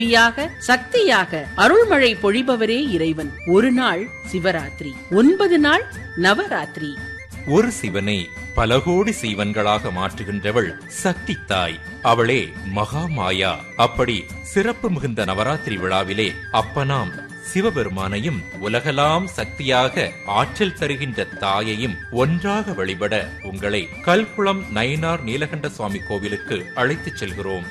யாக சக்தியாக அருள்மழை பொழிபவரே இறைவன் ஒரு நாள் சிவராத்திரி ஒன்பது நாள் நவராத்திரி ஒரு சிவனை பல கோடி சீவன்களாக மாற்றுகின்றவள் சக்தி தாய் அவளே மகாமாயா அப்படி சிறப்பு மிகுந்த நவராத்திரி விழாவிலே அப்பனாம் சிவபெருமானையும் உலகலாம் சக்தியாக ஆற்றல் தருகின்ற தாயையும் ஒன்றாக வழிபட உங்களை கல்குளம் நயினார் நீலகண்ட சுவாமி கோவிலுக்கு அழைத்துச் செல்கிறோம்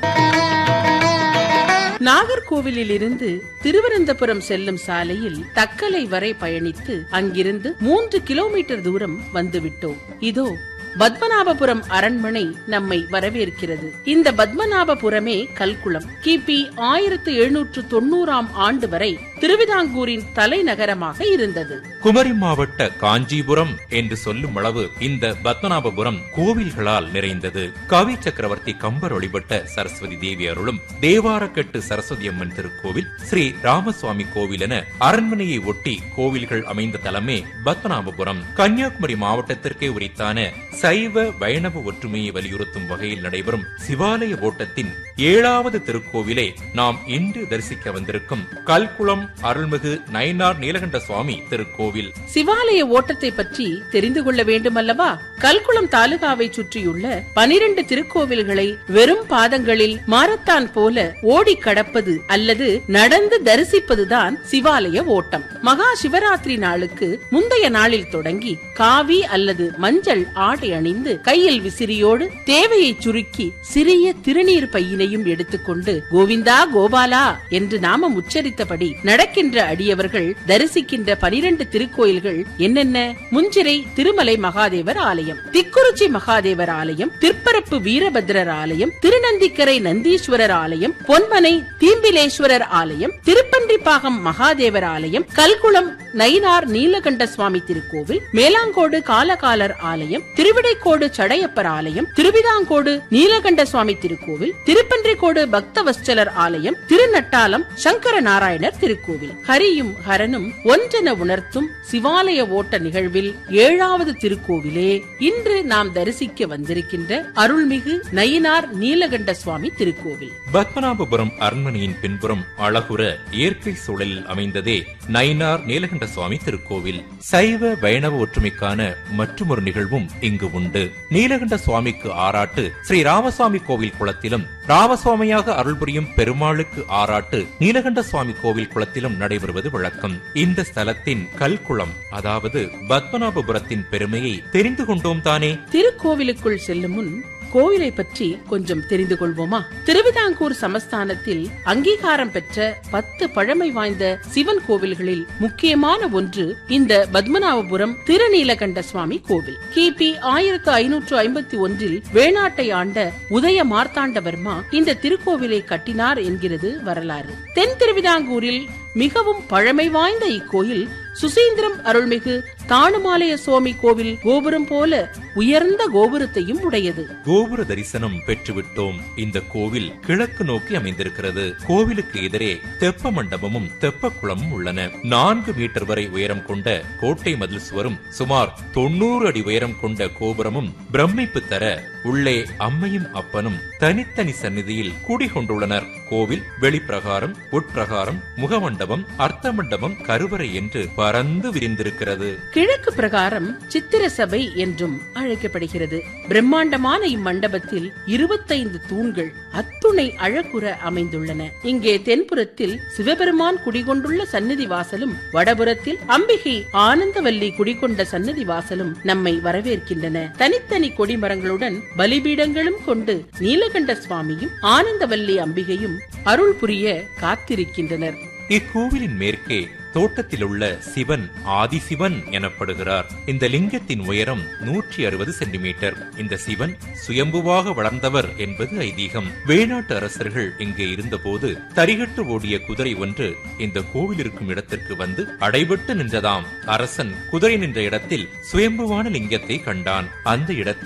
நாகர்கோவிலில் இருந்து திருவனந்தபுரம் செல்லும் சாலையில் தக்கலை வரை பயணித்து அங்கிருந்து மூன்று கிலோமீட்டர் தூரம் வந்துவிட்டோம் இதோ பத்மநாபபுரம் அரண்மனை நம்மை வரவேற்கிறது இந்த பத்மநாபபுரமே கல்குளம் கிபி ஆயிரத்து எழுநூற்று தொண்ணூறாம் ஆண்டு வரை திருவிதாங்கூரின் தலைநகரமாக இருந்தது குமரி மாவட்ட காஞ்சிபுரம் என்று சொல்லும் அளவு இந்த பத்மநாபபுரம் கோவில்களால் நிறைந்தது கவி சக்கரவர்த்தி கம்பர் வழிபட்ட சரஸ்வதி தேவி அருளும் தேவாரக்கட்டு சரஸ்வதி அம்மன் திருக்கோவில் ஸ்ரீ ராமசுவாமி கோவில் என அரண்மனையை ஒட்டி கோவில்கள் அமைந்த தலமே பத்மநாபபுரம் கன்னியாகுமரி மாவட்டத்திற்கே உரித்தான சைவ வைணவ ஒற்றுமையை வலியுறுத்தும் வகையில் நடைபெறும் சிவாலய ஓட்டத்தின் ஏழாவது திருக்கோவிலே நாம் இன்று தரிசிக்க வந்திருக்கும் கல்குளம் அருள்மிகு நயினார் நீலகண்ட சுவாமி திருக்கோவில் சிவாலய ஓட்டத்தை பற்றி தெரிந்து கொள்ள வேண்டும் அல்லவா கல்குளம் தாலுகாவை சுற்றியுள்ள பனிரெண்டு திருக்கோவில்களை வெறும் பாதங்களில் மாரத்தான் போல ஓடி கடப்பது அல்லது நடந்து தரிசிப்பதுதான் சிவாலய ஓட்டம் மகா சிவராத்திரி நாளுக்கு முந்தைய நாளில் தொடங்கி காவி அல்லது மஞ்சள் ஆடை அணிந்து கையில் விசிறியோடு தேவையை சுருக்கி சிறிய திருநீர் பையினையும் எடுத்துக்கொண்டு கோவிந்தா கோபாலா என்று நாமம் உச்சரித்தபடி நடக்கின்ற அடியவர்கள் தரிசிக்கின்ற பனிரெண்டு திருக்கோயில்கள் என்னென்ன முஞ்சிரை திருமலை மகாதேவர் ஆலயம் திக்குறிச்சி மகாதேவர் ஆலயம் திற்பரப்பு வீரபத்ரர் ஆலயம் திருநந்திக்கரை நந்தீஸ்வரர் ஆலயம் பொன்மனை தீம்பிலேஸ்வரர் ஆலயம் திருப்பன்றிப்பாகம் மகாதேவர் ஆலயம் கல்குளம் நயினார் நீலகண்ட சுவாமி திருக்கோவில் மேலாங்கோடு காலகாலர் ஆலயம் திருவிடைக்கோடு சடையப்பர் ஆலயம் திருவிதாங்கோடு நீலகண்ட சுவாமி திருக்கோவில் திருப்பன்றிக்கோடு பக்தவஸ்சலர் ஆலயம் திருநட்டாலம் சங்கர நாராயணர் திருக்கோவில் ஹரியும் ஹரனும் ஒன்றென உணர்த்தும் சிவாலய ஓட்ட நிகழ்வில் ஏழாவது திருக்கோவிலே இன்று நாம் தரிசிக்க வந்திருக்கின்ற அருள்மிகு நயினார் நீலகண்ட சுவாமி திருக்கோவில் பத்மநாபபுரம் அரண்மனையின் பின்புறம் அழகுற இயற்கை சூழலில் அமைந்ததே நயினார் நீலகண்ட சுவாமி திருக்கோவில் சைவ வைணவ ஒற்றுமைக்கான மற்றொரு நிகழ்வும் இங்கு உண்டு நீலகண்ட சுவாமிக்கு ஆராட்டு ஸ்ரீ ராமசுவாமி கோவில் குளத்திலும் ராமசுவாமியாக அருள் புரியும் பெருமாளுக்கு ஆராட்டு நீலகண்ட சுவாமி கோவில் குளத்திலும் நடைபெறுவது வழக்கம் இந்த ஸ்தலத்தின் கல்குளம் அதாவது பத்மநாபபுரத்தின் பெருமையை தெரிந்து கொண்டோம் தானே திருக்கோவிலுக்குள் செல்லும் முன் கோவிலை பற்றி கொஞ்சம் தெரிந்து கொள்வோமா திருவிதாங்கூர் சமஸ்தானத்தில் அங்கீகாரம் பெற்ற பத்து பழமை வாய்ந்த சிவன் கோவில்களில் முக்கியமான ஒன்று இந்த பத்மநாபபுரம் திருநீலகண்ட சுவாமி கோவில் கிபி ஆயிரத்து ஐநூற்று ஐம்பத்தி ஒன்றில் வேணாட்டை ஆண்ட உதய மார்த்தாண்டவர்மா இந்த திருக்கோவிலை கட்டினார் என்கிறது வரலாறு தென் திருவிதாங்கூரில் மிகவும் பழமை வாய்ந்த இக்கோயில் சுசீந்திரம் அருள்மிகு தானுமாலய சுவாமி கோவில் கோபுரம் போல உயர்ந்த கோபுரத்தையும் உடையது கோபுர தரிசனம் பெற்றுவிட்டோம் இந்த கோவில் கிழக்கு நோக்கி அமைந்திருக்கிறது கோவிலுக்கு எதிரே தெப்ப மண்டபமும் தெப்ப குளமும் உள்ளன நான்கு மீட்டர் வரை உயரம் கொண்ட கோட்டை மதில் சுவரும் சுமார் தொண்ணூறு அடி உயரம் கொண்ட கோபுரமும் பிரமிப்பு தர உள்ளே அம்மையும் அப்பனும் தனித்தனி சந்நிதியில் கூடிக்கொண்டுள்ளனர் கோவில் வெளிப்பிரகாரம் உட்பிரகாரம் முகமண்டபம் அர்த்த மண்டபம் கருவறை என்று பறந்து விரிந்திருக்கிறது கிழக்கு பிரகாரம் சித்திர சபை என்றும் அழைக்கப்படுகிறது பிரம்மாண்டமான இம்மண்டபத்தில் இருபத்தைந்து தூண்கள் அத்துணை அழகுற அமைந்துள்ளன இங்கே தென்புறத்தில் சிவபெருமான் குடிகொண்டுள்ள சந்நிதி வாசலும் வடபுறத்தில் அம்பிகை ஆனந்தவல்லி குடிகொண்ட சந்நிதி வாசலும் நம்மை வரவேற்கின்றன தனித்தனி கொடிமரங்களுடன் பலிபீடங்களும் கொண்டு நீலகண்ட சுவாமியும் ஆனந்தவல்லி அம்பிகையும் அருள் புரிய காத்திருக்கின்றனர் இக்கோவிலின் மேற்கே தோட்டத்தில் உள்ள சிவன் ஆதிசிவன் எனப்படுகிறார் இந்த லிங்கத்தின் உயரம் நூற்றி அறுபது சென்டிமீட்டர் இந்த சிவன் சுயம்புவாக வளர்ந்தவர் என்பது ஐதீகம் வேணாட்டு அரசர்கள் இங்கே இருந்தபோது தரிகட்டு ஓடிய குதிரை ஒன்று இந்த கோவில் இருக்கும் இடத்திற்கு வந்து அடைபட்டு நின்றதாம் அரசன் குதிரை நின்ற இடத்தில் சுயம்புவான லிங்கத்தை கண்டான் அந்த இடத்தில்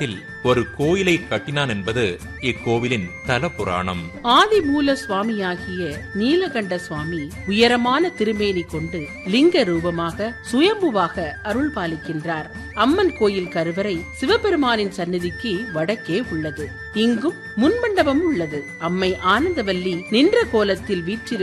ஒரு கோயிலை கட்டினான் என்பது இக்கோவிலின் தல புராணம் ஆதிமூல சுவாமியாகிய நீலகண்ட சுவாமி உயரமான திருமேனி கொண்டு லிங்க ரூபமாக சுயம்புவாக அருள் பாலிக்கின்றார் அம்மன் கோயில் கருவறை சிவபெருமானின் சந்நிதிக்கு வடக்கே உள்ளது இங்கும் முன்மண்டபம் உள்ளது அம்மை ஆனந்தவல்லி நின்ற கோலத்தில் வீற்றிரு